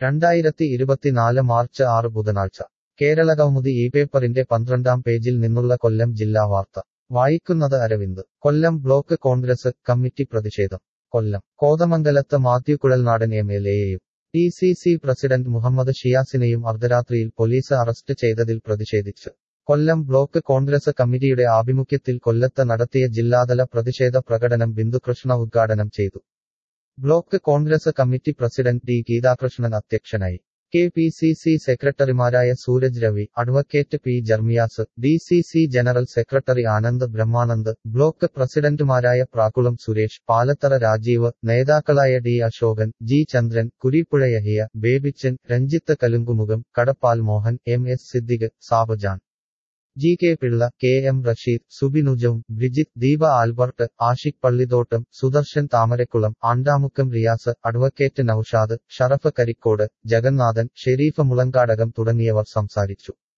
രണ്ടായിരത്തി ഇരുപത്തിനാല് മാർച്ച് ആറ് ബുധനാഴ്ച കേരളകൗമുദി ഈ പേപ്പറിന്റെ പന്ത്രണ്ടാം പേജിൽ നിന്നുള്ള കൊല്ലം ജില്ലാ വാർത്ത വായിക്കുന്നത് Aravind Kollam block Congress committee പ്രതിഷേധം കൊല്ലം കോതമംഗലത്ത് മാത്യു കുഴൽനാടൻ എം എൽ എയെയും D C C president Muhammad ഷിയാസിനെയും അർദ്ധരാത്രിയിൽ പോലീസ് അറസ്റ്റ് ചെയ്തതിൽ പ്രതിഷേധിച്ച് കൊല്ലം ബ്ലോക്ക് കോൺഗ്രസ് കമ്മിറ്റിയുടെ ആഭിമുഖ്യത്തിൽ കൊല്ലത്ത് നടത്തിയ ജില്ലാതല പ്രതിഷേധ പ്രകടനം ബിന്ദുകൃഷ്ണ ഉദ്ഘാടനം ചെയ്തു block Congress committee president D Geethakrishnan അധ്യക്ഷനായി കെ പി സി സി സെക്രട്ടറിമാരായ Sooraj Ravi advocate P Jermias D C C general secretary Anand Brahmanand block പ്രസിഡന്റുമാരായ പ്രാക്കുളം സുരേഷ് പാലത്തറ രാജീവ് നേതാക്കളായ D Asokan G Chandran Kurippuzha Yahiya Babychan Ranjith Kalunkumukham Kadappal Mohan M S Siddique Sabajan G K Pillai K M Rasheed Subinujam Brijith Deepa Albert Ashiq Pallithottam Sudarshan Thamarakkulam Andamukkam Riyas advocate Noushad Sharaf Karikode Jagannathan Sherif Mulankadakam തുടങ്ങിയവർ സംസാരിച്ചു